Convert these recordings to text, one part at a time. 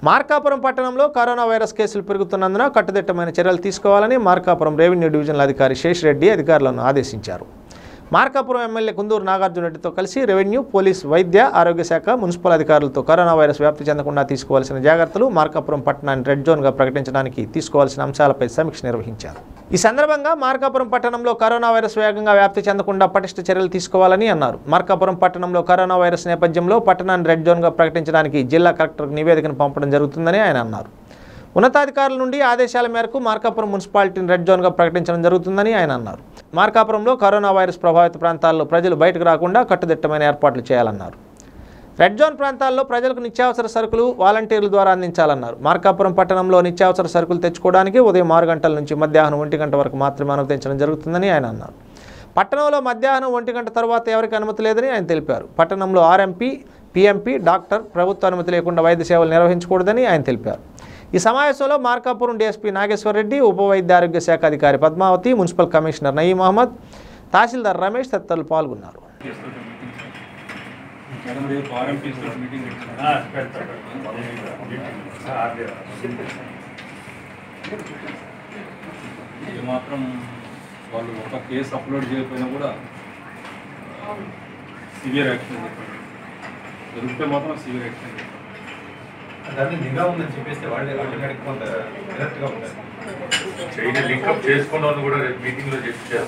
మార్కాపురం పట్టణంలో corona virus కేసులు పెరుగుతున్నందున కట్టుదిట్టమైన చర్యలు తీసుకోవాలని మార్కాపురం రెవెన్యూ డివిజనల్ అధికారి శేషిరెడ్డి అధికారులను ఆదేశించారు మార్కాపురం ఎమ్మెల్యే కుందూరు నాగార్జున రెడ్డితో కలిసి రెవెన్యూ పోలీస్ వైద్య ఆరోగ్య శాఖ మున్సిపల్ అధికారులతో కరోనా వైరస్ వ్యాప్తి చెందకుండా తీసుకోవాల్సిన జాగ్రత్తలు మార్కాపురం పట్టణాన్ని రెడ్ జోన్గా ప్రకటించడానికి తీసుకోవాల్సిన అంశాలపై సమీక్ష నిర్వహించారు ఈ సందర్భంగా మార్కాపురం పట్టణంలో కరోనా వైరస్ వేగంగా వ్యాప్తి చెందకుండా పటిష్ట చర్యలు తీసుకోవాలని అన్నారు మార్కాపురం పట్టణంలో కరోనా వైరస్ నేపథ్యంలో పట్టణాన్ని రెడ్ జోన్గా ప్రకటించడానికి జిల్లా కలెక్టర్కు నివేదికను పంపడం జరుగుతుందని ఆయన అన్నారు ఉన్నతాధికారుల నుండి ఆదేశాల మేరకు మార్కాపురం మున్సిపాలిటీని రెడ్ జోన్గా ప్రకటించడం జరుగుతుందని ఆయన అన్నారు మార్కాపురంలో కరోనా వైరస్ ప్రభావిత ప్రాంతాల్లో ప్రజలు బయటకు రాకుండా కట్టుదిట్టమైన ఏర్పాట్లు చేయాలన్నారు రెడ్ జోన్ ప్రాంతాల్లో ప్రజలకు నిత్యావసర సరుకులు వాలంటీర్ల ద్వారా అందించాలన్నారు మార్కాపురం పట్టణంలో నిత్యావసర సరుకులు తెచ్చుకోవడానికి ఉదయం ఆరు గంటల నుంచి మధ్యాహ్నం ఒంటి గంట వరకు మాత్రమే అనుమతించడం జరుగుతుందని ఆయన అన్నారు పట్టణంలో మధ్యాహ్నం ఒంటి గంట తర్వాత ఎవరికి అనుమతి లేదని ఆయన తెలిపారు పట్టణంలో ఆర్ఎంపీ పీఎంపీ డాక్టర్ ప్రభుత్వ అనుమతి లేకుండా వైద్య సేవలు నిర్వహించకూడదని ఆయన తెలిపారు ఈ సమావేశంలో మార్కాపురం డీఎస్పీ నాగేశ్వర్ రెడ్డి ఉప వైద్య ఆరోగ్య శాఖ అధికారి పద్మావతి మున్సిపల్ కమిషనర్ నయీం అహ్మద్ తహసీల్దార్ రమేష్ తదితరులు పాల్గొన్నారు మేడం రేపు ఆర్ఎంపీస్ మీటింగ్ పెట్టారు ఇది మాత్రం వాళ్ళు ఒక కేసు అప్లోడ్ చేయకపోయినా కూడా సివియర్ యాక్షన్ చెప్పండి దొరికితే మాత్రం సివియర్ యాక్షన్ చెప్పండి దాన్ని నిఘా ఉందని చెప్పేస్తే వాళ్ళే ఆటోమేటిక్ కొంత alert గా ఉంటారు చైన్ లింకప్ చేసుకున్న వాళ్ళు కూడా రేపు మీటింగ్ లో చెప్పారు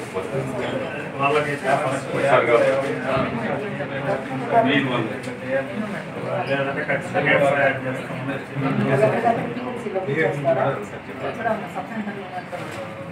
మెయిన్ వాళ్ళు నిఘా ఉందని కూడా ఒకసారి చెప్పాలి.